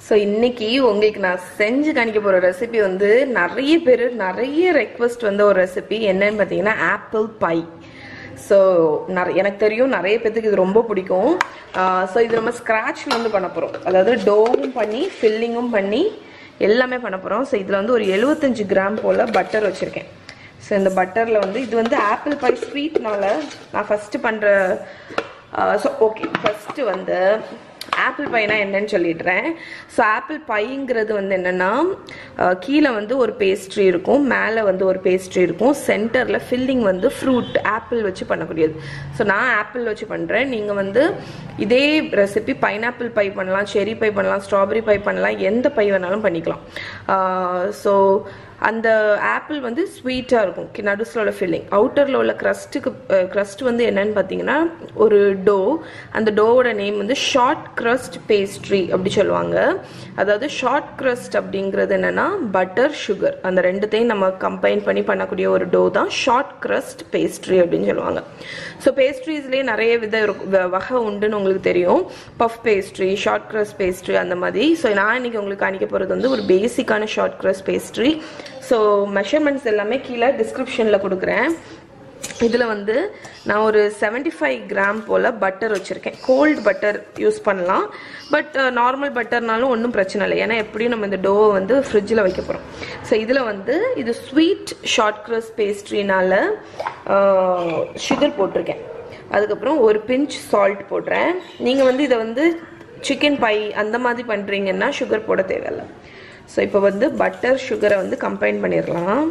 so இன்னைக்கு உங்களுக்கு நான் செஞ்சு காணிக்க போகிற ரெசிபி வந்து நிறைய பேர் நிறைய ரெக்வஸ்ட் வந்த ஒரு ரெசிபி என்னன்னு பார்த்தீங்கன்னா ஆப்பிள் பை ஸோ நிறைய எனக்கு தெரியும் நிறைய பேத்துக்கு இது ரொம்ப பிடிக்கும் ஸோ இது நம்ம ஸ்க்ராட்ச்ல வந்து பண்ண போகிறோம் அதாவது டோவும் பண்ணி ஃபில்லிங்கும் பண்ணி எல்லாமே பண்ண போகிறோம் ஸோ இதில் வந்து ஒரு எழுபத்தஞ்சு கிராம் போல் பட்டர் வச்சுருக்கேன் ஸோ இந்த பட்டரில் வந்து இது வந்து ஆப்பிள் பை ஸ்வீட்னால நான் ஃபஸ்ட்டு பண்ணுற ஸோ ஓகே ஃபஸ்ட்டு வந்து ஆப்பிள் பைனா என்னன்னு சொல்லிடுறேன் ஸோ ஆப்பிள் பைங்கிறது வந்து என்னென்னா கீழே வந்து ஒரு பேஸ்ட்ரி இருக்கும் மேலே வந்து ஒரு பேஸ்ட்ரி இருக்கும் சென்டரில் ஃபில்லிங் வந்து ஃப்ரூட் ஆப்பிள் வச்சு பண்ணக்கூடியது ஸோ நான் ஆப்பிள் வச்சு பண்ணுறேன் நீங்கள் வந்து இதே ரெசிபி பைனாப்பிள் பை பண்ணலாம் செரி பை பண்ணலாம் ஸ்ட்ராபெரி பை பண்ணலாம் எந்த பை வேணாலும் பண்ணிக்கலாம் ஸோ அந்த ஆப்பிள் வந்து ஸ்வீட்டாக இருக்கும் நடுஸில் உள்ள ஃபில்லிங் அவுட்டரில் உள்ள க்ரஸ்ட்டுக்கு க்ரஸ்ட் வந்து என்னன்னு பார்த்தீங்கன்னா ஒரு டோ அந்த டோவோட நேம் வந்து ஷார்ட் க்ரஸ்ட் பேஸ்ட்ரி அப்படி சொல்லுவாங்க அதாவது ஷார்ட் க்ரஸ்ட் அப்படிங்கிறது என்னென்னா பட்டர் சுகர் அந்த ரெண்டுத்தையும் நம்ம கம்பைன் பண்ணி பண்ணக்கூடிய ஒரு டோ தான் ஷார்ட் க்ரஸ்ட் பேஸ்ட்ரி அப்படின்னு சொல்லுவாங்க ஸோ பேஸ்ட்ரீஸ்லேயே நிறைய வித இருக்கும் வகை உண்டுன்னு உங்களுக்கு தெரியும் puff pastry short crust pastry அந்த மாதிரி ஸோ நான் இன்னைக்கு உங்களுக்கு காணிக்க போகிறது வந்து ஒரு பேசிக்கான short crust pastry so measurements எல்லாமே கீழே டிஸ்கிரிப்ஷனில் கொடுக்குறேன் இதில் வந்து நான் ஒரு செவன்டி ஃபைவ் கிராம் போல் பட்டர் வச்சுருக்கேன் கோல்டு பட்டர் யூஸ் பண்ணலாம் பட் நார்மல் பட்டர்னாலும் ஒன்றும் பிரச்சனை இல்லை ஏன்னா எப்படியும் நம்ம இந்த டோவை வந்து ஃப்ரிட்ஜில் வைக்க போகிறோம் ஸோ இதில் வந்து இது ஸ்வீட் ஷார்ட் க்ரஸ் பேஸ்ட்ரினால சுகர் போட்டிருக்கேன் அதுக்கப்புறம் ஒரு பிஞ்ச் சால்ட் போடுறேன் நீங்கள் வந்து இதை வந்து சிக்கன் பை அந்த மாதிரி பண்ணுறீங்கன்னா சுகர் போட தேவையில்லை ஸோ இப்போ வந்து பட்டர் சுகரை வந்து கம்பைன் பண்ணிடலாம்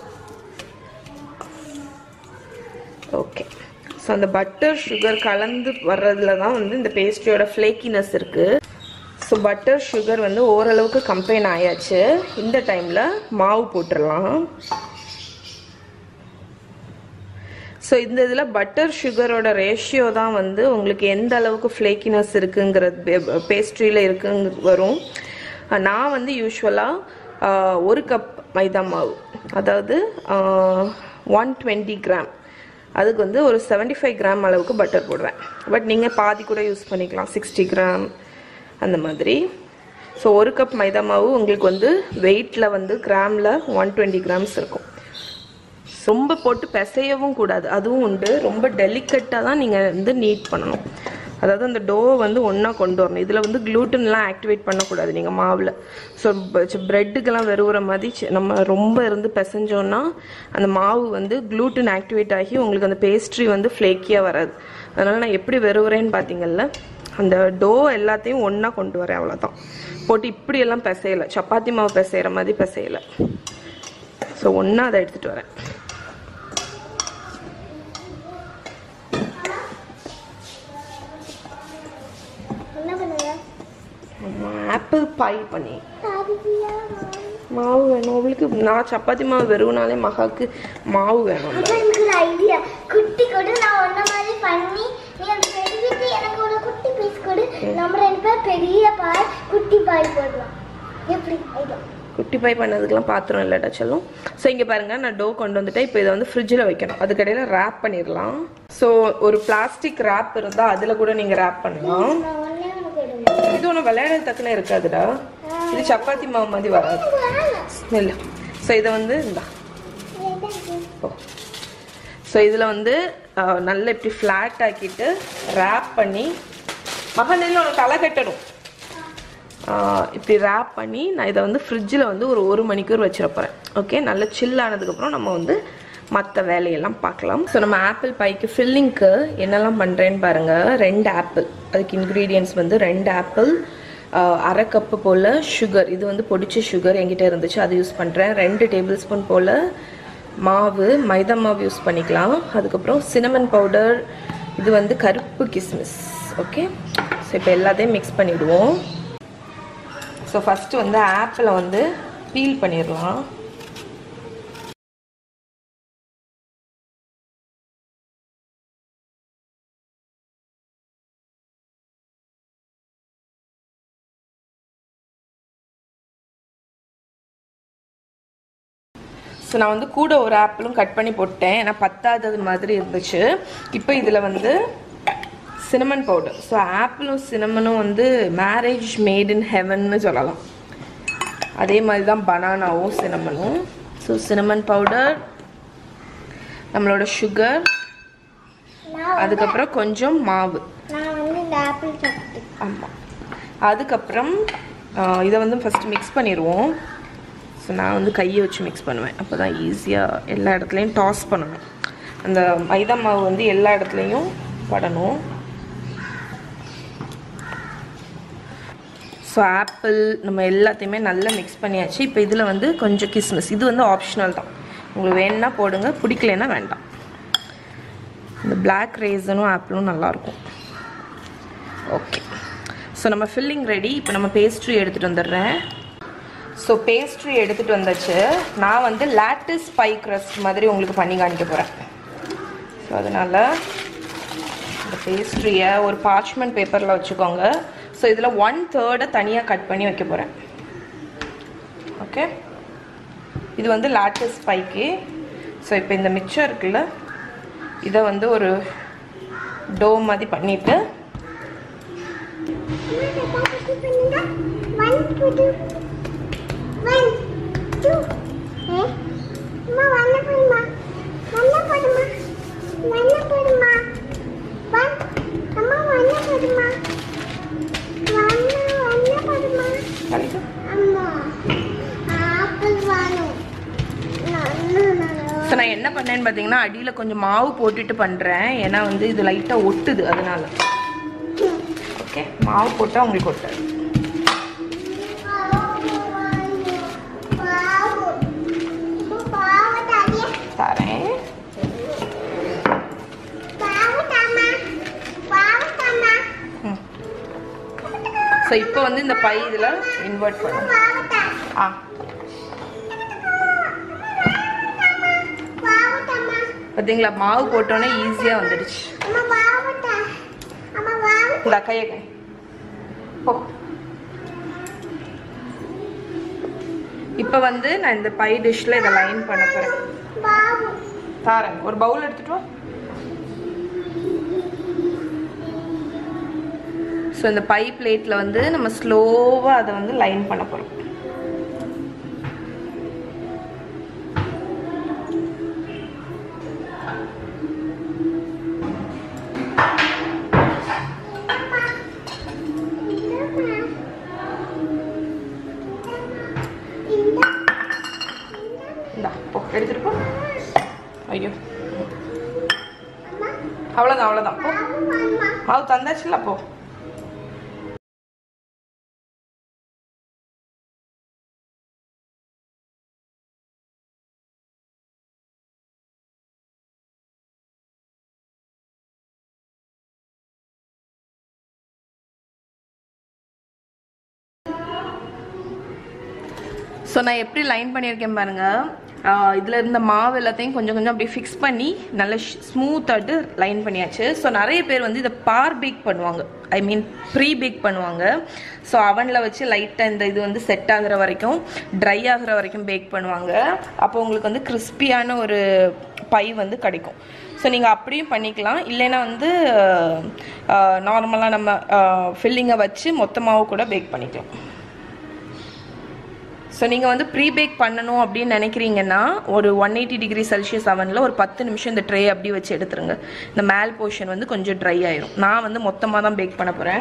ஓகே ஸோ அந்த பட்டர் சுகர் கலந்து வர்றதுல தான் வந்து இந்த பேஸ்ட்ரியோட ஃப்ளேக்கினஸ் இருக்குது ஸோ பட்டர் சுகர் வந்து ஓரளவுக்கு கம்பைன் ஆயாச்சு இந்த டைமில் மாவு போட்டுடலாம் ஸோ இந்த இதில் பட்டர் சுகரோட ரேஷியோ தான் வந்து உங்களுக்கு எந்த அளவுக்கு ஃப்ளேக்கினஸ் இருக்குங்கிறது பேஸ்ட்ரியில் இருக்குங்க வரும் நான் வந்து யூஸ்வலாக ஒரு கப் மைதா மாவு அதாவது ஒன் டுவெண்ட்டி கிராம் அதுக்கு வந்து ஒரு செவன்டி ஃபைவ் கிராம் அளவுக்கு பட்டர் போடுவேன் பட் நீங்கள் பாதி கூட யூஸ் பண்ணிக்கலாம் சிக்ஸ்டி கிராம் அந்த மாதிரி ஸோ ஒரு கப் மைதா மாவு உங்களுக்கு வந்து வெயிட்டில் வந்து கிராமில் ஒன் டுவெண்ட்டி கிராம்ஸ் இருக்கும் ரொம்ப போட்டு பிசையவும் கூடாது அதுவும் உண்டு ரொம்ப டெலிகட்டாக தான் நீங்கள் வந்து நீட் பண்ணணும் அதாவது அந்த டோவை வந்து ஒன்றா கொண்டு வரணும் இதில் வந்து க்ளூட்டன்லாம் ஆக்டிவேட் பண்ணக்கூடாது நீங்கள் மாவில் ஸோ ப்ரெட்டுக்கெல்லாம் வெறுவுற மாதிரி நம்ம ரொம்ப இருந்து பிசைஞ்சோன்னா அந்த மாவு வந்து க்ளூட்டன் ஆக்டிவேட் ஆகி உங்களுக்கு அந்த பேஸ்ட்ரி வந்து ஃப்ளேக்கியாக வராது அதனால் நான் எப்படி வெறுவுறேன்னு பார்த்தீங்கல்ல அந்த டோ எல்லாத்தையும் ஒன்றா கொண்டு வரேன் அவ்வளோதான் போட்டு இப்படியெல்லாம் பிசையலை சப்பாத்தி மாவு பிசைகிற மாதிரி பிசையலை ஸோ ஒன்றா அதை எடுத்துகிட்டு வரேன் ஆப்பிள் பை பண்ணி மாவு வேணும் அவளுக்கு நான் சப்பாத்தி மாவு வெறுவனாலே மகாக்கு மாவு வேணும் எனக்கு ஒரு ஐடியா குட்டி கொடு நான் ஒன்ன மாதிரி பண்ணி நீ அந்த பெரிய எனக்கு ஒரு குட்டி பீஸ் கொடு நம்ம ரெண்டு பேர் பெரிய பாய் குட்டி பாய் போடலாம் எப்படி ஐடியா குட்டி பை பண்ணதுக்கெல்லாம் பாத்திரம் இல்லைடா செல்லும் ஸோ இங்கே பாருங்க நான் டோ கொண்டு வந்துட்டேன் இப்போ இதை வந்து ஃப்ரிட்ஜில் வைக்கணும் அதுக்கடையில் ரேப் பண்ணிடலாம் ஸோ ஒரு பிளாஸ்டிக் ரேப் இருந்தால் அதில் கூட நீங்கள் ரேப் பண்ணலாம் நான் ஒன்னே உனக்கு எடுங்க இது ஒன்றும் விளையாட தக்கன இருக்காதுடா இது சப்பாத்தி மாவு மாதிரி வராது இல்லை ஸோ இதை வந்து இந்தா ஸோ இதில் வந்து அஹ், நல்லா இப்படி ஃப்ளாட் ஆக்கிட்டு ரேப் பண்ணி மகனில் உனக்கு தலை கட்டணும் ஆஹ், இப்படி ரேப் பண்ணி நான் இதை வந்து ஃப்ரிட்ஜில் வந்து ஒரு ஒரு மணிக்கூர் வச்சிட போகிறேன் ஓகே நல்லா chill ஆனதுக்கப்புறம் நம்ம வந்து மற்ற வேலையெல்லாம் பார்க்கலாம் ஸோ நம்ம ஆப்பிள் பைக்கு ஃபில்லிங்க்கு என்னெல்லாம் பண்ணுறேன்னு பாருங்கள் ரெண்டு ஆப்பிள் அதுக்கு இன்க்ரீடியன்ஸ் வந்து ரெண்டு ஆப்பிள் அரை கப்பு போல் சுகர் இது வந்து பொடிச்ச சுகர் என்கிட்ட இருந்துச்சு அது யூஸ் பண்ணுறேன் ரெண்டு டேபிள் ஸ்பூன் போல் மாவு மைதா மாவு யூஸ் பண்ணிக்கலாம் அதுக்கப்புறம் சினமன் பவுடர் இது வந்து கருப்பு கிஸ்மிஸ் ஓகே ஸோ இப்போ எல்லாத்தையும் மிக்ஸ் பண்ணிவிடுவோம் ஸோ ஃபஸ்ட்டு வந்து ஆப்பிளை வந்து பீல் பண்ணிடலாம் ஸோ நான் வந்து கூட ஒரு ஆப்பிளும் கட் பண்ணி போட்டேன் ஏன்னா பத்தாதது மாதிரி இருந்துச்சு இப்போ இதில் வந்து சினமன் பவுடர் ஸோ ஆப்பிளும் சினமனும் வந்து மேரேஜ் மேட் இன் ஹெவன்னு சொல்லலாம் அதே மாதிரி தான் பனானாவும் சினமனும் ஸோ சினமன் பவுடர் நம்மளோட சுகர் நான் வந்து- அதுக்கப்புறம் கொஞ்சம் மாவு நான் வந்து இந்த ஆப்பிள் சாப்பிட்டு ஆமாம் அதுக்கப்புறம் ஆஹ், இதை வந்து ஃபஸ்ட்டு மிக்ஸ் பண்ணிடுவோம் ஸோ நான் வந்து கையை வச்சு மிக்ஸ் பண்ணுவேன் அப்போ தான் ஈஸியாக எல்லா இடத்துலையும் டாஸ் பண்ணணும் அந்த மைதா மாவு வந்து எல்லா இடத்துலையும் படணும் ஸோ ஆப்பிள் நம்ம எல்லாத்தையுமே நல்லா மிக்ஸ் பண்ணியாச்சு இப்போ இதில் வந்து கொஞ்சம் கிஸ்மிஸ் இது வந்து ஆப்ஷனல் தான் உங்களுக்கு வேணும்னா போடுங்க பிடிக்கலன்னா வேண்டாம் இந்த பிளாக் ரேசனும் ஆப்பிளும் நல்லாயிருக்கும் ஓகே ஸோ நம்ம ஃபில்லிங் ரெடி இப்போ நம்ம பேஸ்ட்ரி எடுத்துகிட்டு வந்துடுறேன் ஸோ பேஸ்ட்ரி எடுத்துகிட்டு வந்தாச்சு நான் வந்து லாட்டிஸ் பை crust மாதிரி உங்களுக்கு பண்ணி காணிக்க போகிறேன் ஸோ அதனால் இந்த பேஸ்ட்ரியை ஒரு பார்ச்மெண்ட் பேப்பரில் வச்சுக்கோங்க ஸோ இதில் ஒன் தேர்டை தனியாக கட் பண்ணி வைக்க போகிறேன் ஓகே இது வந்து லாட்டிஸ் பைக்கு ஸோ இப்போ இந்த மிச்சம் இருக்குல்ல இதை வந்து ஒரு டோ மாதிரி பண்ணிவிட்டு கழிக்கும் ஸோ நான் என்ன பண்ணேன்னு பார்த்தீங்கன்னா அடியில் கொஞ்சம் மாவு போட்டுட்டு பண்ணுறேன் ஏன்னா வந்து இது லைட்டாக ஒட்டுது அதனால ஓகே மாவு போட்டால் உங்களுக்கு ஒட்டாது தரேன் ஸோ இப்போ வந்து இந்த பை இதில் இன்வெர்ட் பண்ணும் ஆ பார்த்தீங்களா மாவு போட்டோன்னே ஈஸியாக வந்துடுச்சு இந்த கையை கை போ இப்போ வந்து நான் இந்த பை டிஷ்ல இதை லைன் பண்ண போறேன் தாரேன் ஒரு பவுல் எடுத்துட்டு வா ஸோ இந்த பை பிளேட்டில் வந்து நம்ம ஸ்லோவாக அதை வந்து லைன் பண்ண போகிறோம் இந்தா போ எடுத்துட்டு போ ஐயோ அவ்வளோதான் அவ்வளோதான் போ மாவு தந்தாச்சுல்ல போ ஸோ நான் எப்படி லைன் பண்ணியிருக்கேன் பாருங்க ஆஹ் இதுல இருந்த மாவு எல்லாத்தையும் கொஞ்சம் கொஞ்சம் அப்படியே ஃபிக்ஸ் பண்ணி நல்ல ஸ்மூத்தாட்டு லைன் பண்ணியாச்சு ஸோ நிறைய பேர் வந்து இதை பார் பேக் பண்ணுவாங்க ஐ மீன் ப்ரீ பேக் பண்ணுவாங்க ஸோ அவனில் வச்சு லைட்டாக இந்த இது வந்து செட் ஆகுற வரைக்கும் ட்ரை ஆகுற வரைக்கும் பேக் பண்ணுவாங்க அப்போ உங்களுக்கு வந்து கிறிஸ்பியான ஒரு பை வந்து கிடைக்கும் ஸோ நீங்கள் அப்படியும் பண்ணிக்கலாம் இல்லைன்னா வந்து நார்மலாக நம்ம ஃபில்லிங்கை வச்சு மொத்தமாகவும் கூட பேக் பண்ணிக்கலாம் ஸோ நீங்கள் வந்து ப்ரீ பேக் பண்ணணும் அப்படின்னு நினைக்கிறீங்கன்னா ஒரு ஒன் எயிட்டி டிகிரி செல்சியஸ் அவனில் ஒரு பத்து நிமிஷம் இந்த ட்ரே அப்படி வச்சு எடுத்துருங்க இந்த மேல் போர்ஷன் வந்து கொஞ்சம் ட்ரை ஆயிரும் நான் வந்து மொத்தமாக தான் பேக் பண்ண போகிறேன்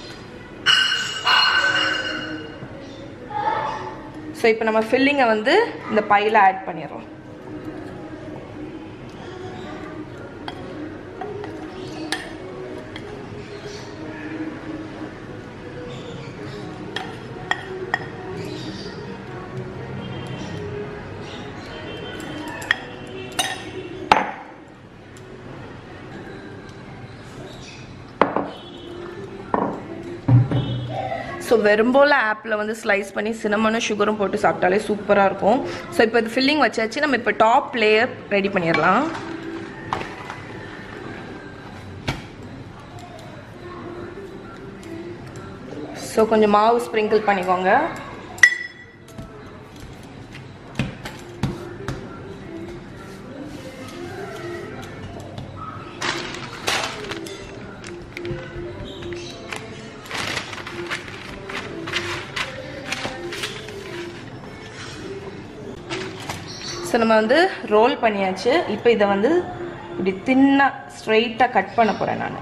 ஸோ இப்போ நம்ம ஃபில்லிங்கை வந்து இந்த பையில் ஆட் பண்ணிடுறோம் ஸோ வெறும்போல ஆப்பில் வந்து ஸ்லைஸ் பண்ணி சினமனும் சுகரும் போட்டு சாப்பிட்டாலே சூப்பராக இருக்கும் ஸோ இப்போ இது ஃபில்லிங் வச்சாச்சு நம்ம இப்போ டாப் லேயர் ரெடி பண்ணிடலாம் ஸோ கொஞ்சம் மாவு ஸ்ப்ரிங்கிள் பண்ணிக்கோங்க ஸோ நம்ம வந்து ரோல் பண்ணியாச்சு இப்போ இதை வந்து இப்படி தின்னாக ஸ்ட்ரெயிட்டாக கட் பண்ண போகிறேன் நான்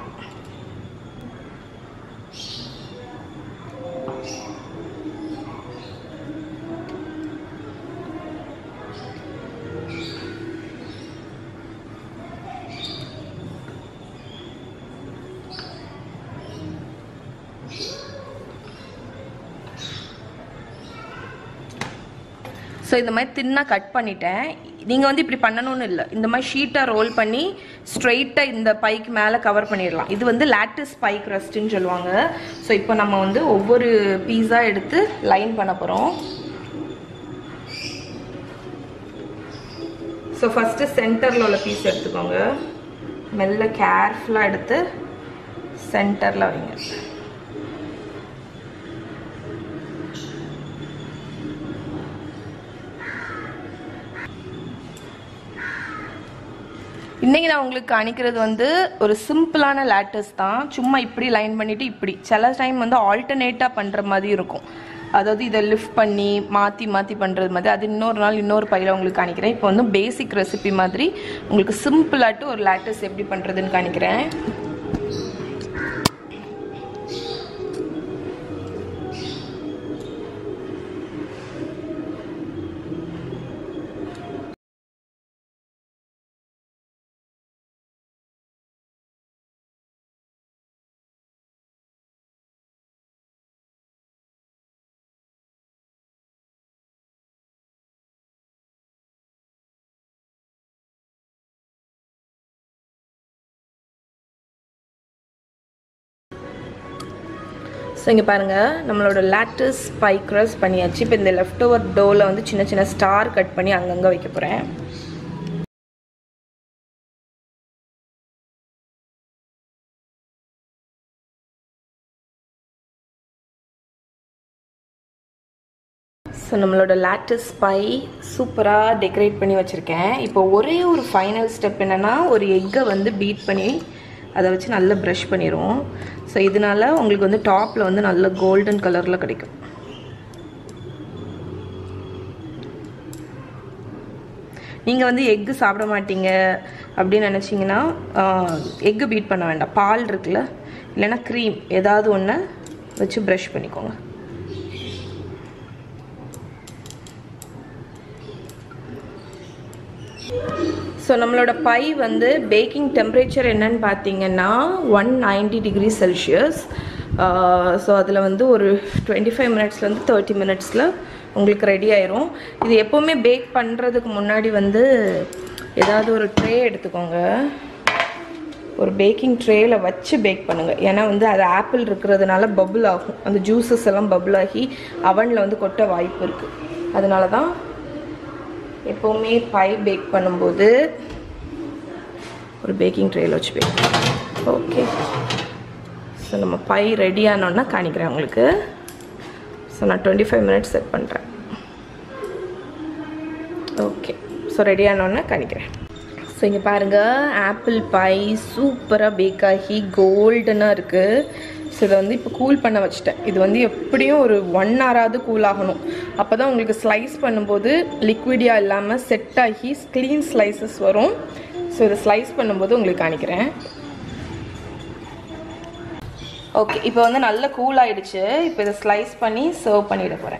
ஸோ இந்த மாதிரி தின்னாக கட் பண்ணிட்டேன் நீங்கள் வந்து இப்படி பண்ணணும்னு இல்லை இந்த மாதிரி ஷீட்டாக ரோல் பண்ணி ஸ்ட்ரெயிட்டாக இந்த பைக்கு மேலே கவர் பண்ணிடலாம் இது வந்து லேட்டிஸ் பைக் ரஸ்ட்டுன்னு சொல்லுவாங்க ஸோ இப்போ நம்ம வந்து ஒவ்வொரு பீஸா எடுத்து லைன் பண்ண போகிறோம் ஸோ ஃபஸ்ட்டு சென்டரில் உள்ள பீஸ் எடுத்துக்கோங்க மெல்ல கேர்ஃபுல்லாக எடுத்து சென்டரில் வைங்க இன்னைக்கு நான் உங்களுக்கு காணிக்கிறது வந்து ஒரு சிம்பிளான லேட்டர்ஸ் தான் சும்மா இப்படி லைன் பண்ணிட்டு இப்படி சில டைம் வந்து ஆல்டர்னேட்டாக பண்ணுற மாதிரி இருக்கும் அதாவது இதை லிஃப்ட் பண்ணி மாற்றி மாற்றி பண்ணுறது மாதிரி அது இன்னொரு நாள் இன்னொரு பையில உங்களுக்கு காணிக்கிறேன் இப்போ வந்து பேசிக் ரெசிபி மாதிரி உங்களுக்கு சிம்பிளாட்டு ஒரு லேட்டர்ஸ் எப்படி பண்ணுறதுன்னு காணிக்கிறேன் ஸோ இங்கே பாருங்கள் நம்மளோட லேட்டஸ் பை க்ரஸ் பண்ணியாச்சு இப்போ இந்த லெஃப்ட் ஓவர் டோவில் வந்து சின்ன சின்ன ஸ்டார் கட் பண்ணி அங்கங்கே வைக்க போகிறேன் ஸோ நம்மளோட லேட்டஸ் பை சூப்பராக டெக்கரேட் பண்ணி வச்சுருக்கேன் இப்போ ஒரே ஒரு ஃபைனல் ஸ்டெப் என்னென்னா ஒரு எக்கை வந்து பீட் பண்ணி அதை வச்சு நல்லா ப்ரஷ் பண்ணிடுவோம் ஸோ இதனால உங்களுக்கு வந்து டாப்பில் வந்து நல்ல கோல்டன் கலரில் கிடைக்கும் நீங்கள் வந்து எக்கு சாப்பிட மாட்டீங்க அப்படின்னு நினச்சிங்கன்னா எக்கு பீட் பண்ண வேண்டாம் பால் இருக்குல்ல இல்லைன்னா க்ரீம் ஏதாவது ஒன்று வச்சு ப்ரஷ் பண்ணிக்கோங்க ஸோ நம்மளோட பை வந்து பேக்கிங் டெம்பரேச்சர் என்னன்னு பார்த்தீங்கன்னா one ninety degree Celsius so அதில் வந்து ஒரு டுவெண்ட்டி ஃபைவ் மினிட்ஸ்லேருந்து தேர்ட்டி மினிட்ஸில் உங்களுக்கு ரெடி ஆயிரும் இது எப்போவுமே பேக் பண்ணுறதுக்கு முன்னாடி வந்து ஏதாவது ஒரு ட்ரே எடுத்துக்கோங்க ஒரு பேக்கிங் ட்ரேயில் வச்சு பேக் பண்ணுங்கள் ஏன்னா வந்து அது ஆப்பிள் இருக்கிறதுனால பபுள் ஆகும் அந்த ஜூஸஸ் எல்லாம் பபுள் ஆகி அவனில் வந்து கொட்ட வாய்ப்பு இருக்குது அதனால தான் எப்போவுமே பை பேக் பண்ணும்போது ஒரு பேக்கிங் ட்ரேயில் வச்சு பேக் ஓகே ஸோ நம்ம பை ரெடி ஆனோன்னா காணிக்கிறேன் உங்களுக்கு ஸோ நான் டுவெண்ட்டி ஃபைவ் மினிட்ஸ் செட் பண்ணுறேன் ஓகே ஸோ ரெடி ஆனோன்னா காணிக்கிறேன் ஸோ இங்கே பாருங்கள் ஆப்பிள் பை சூப்பராக பேக் ஆகி கோல்டனாக இருக்குது ஸோ இதை வந்து இப்போ கூல் பண்ண வச்சுட்டேன் இது வந்து எப்படியும் ஒரு ஒன் ஹவராவது கூல் ஆகணும் அப்போ தான் உங்களுக்கு ஸ்லைஸ் பண்ணும்போது லிக்விடியாக இல்லாமல் செட் ஆகி க்ளீன் ஸ்லைசஸ் வரும் ஸோ இதை ஸ்லைஸ் பண்ணும்போது உங்களுக்கு காணிக்கிறேன் ஓகே இப்போ வந்து நல்ல கூல் ஆயிடுச்சு இப்போ இதை ஸ்லைஸ் பண்ணி சர்வ் பண்ணிட போகிறேன்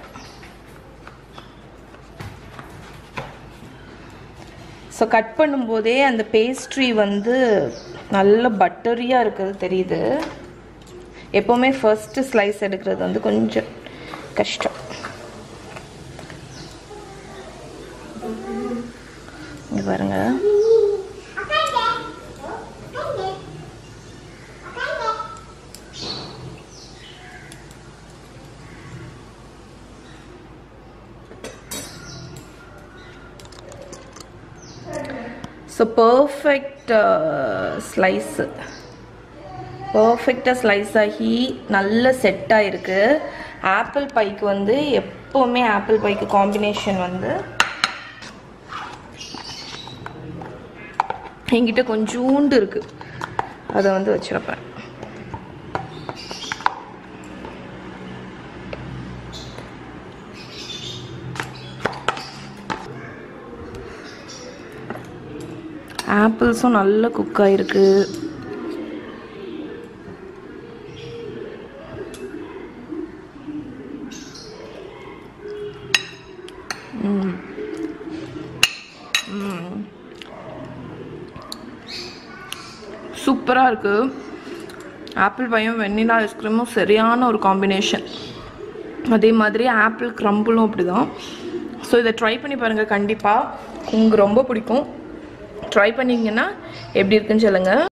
ஸோ கட் பண்ணும்போதே அந்த பேஸ்ட்ரி வந்து நல்ல பட்டரியாக இருக்கிறது தெரியுது எப்போவுமே ஃபர்ஸ்ட் ஸ்லைஸ் எடுக்கிறது வந்து கொஞ்சம் கஷ்டம் இங்க பாருங்க ஸோ பர்ஃபெக்ட் ஸ்லைஸு பர்ஃபெக்டாக ஸ்லைஸ் ஆகி நல்ல செட் ஆகிருக்கு ஆப்பிள் பைக்கு வந்து எப்போவுமே ஆப்பிள் பைக்கு காம்பினேஷன் வந்து என்கிட்ட கொஞ்சூண்டு இருக்குது அதை வந்து வச்சிருப்பேன் ஆப்பிள்ஸும் நல்ல குக் ஆயிருக்கு சூப்பராக இருக்குது ஆப்பிள் பையும் வெண்ணிலா ஐஸ்கிரீமும் சரியான ஒரு காம்பினேஷன் அதே மாதிரி ஆப்பிள் க்ரம்பிளும் அப்படி தான் ஸோ இதை ட்ரை பண்ணி பாருங்கள் கண்டிப்பாக உங்களுக்கு ரொம்ப பிடிக்கும் ட்ரை பண்ணிங்கன்னா எப்படி இருக்குன்னு சொல்லுங்கள்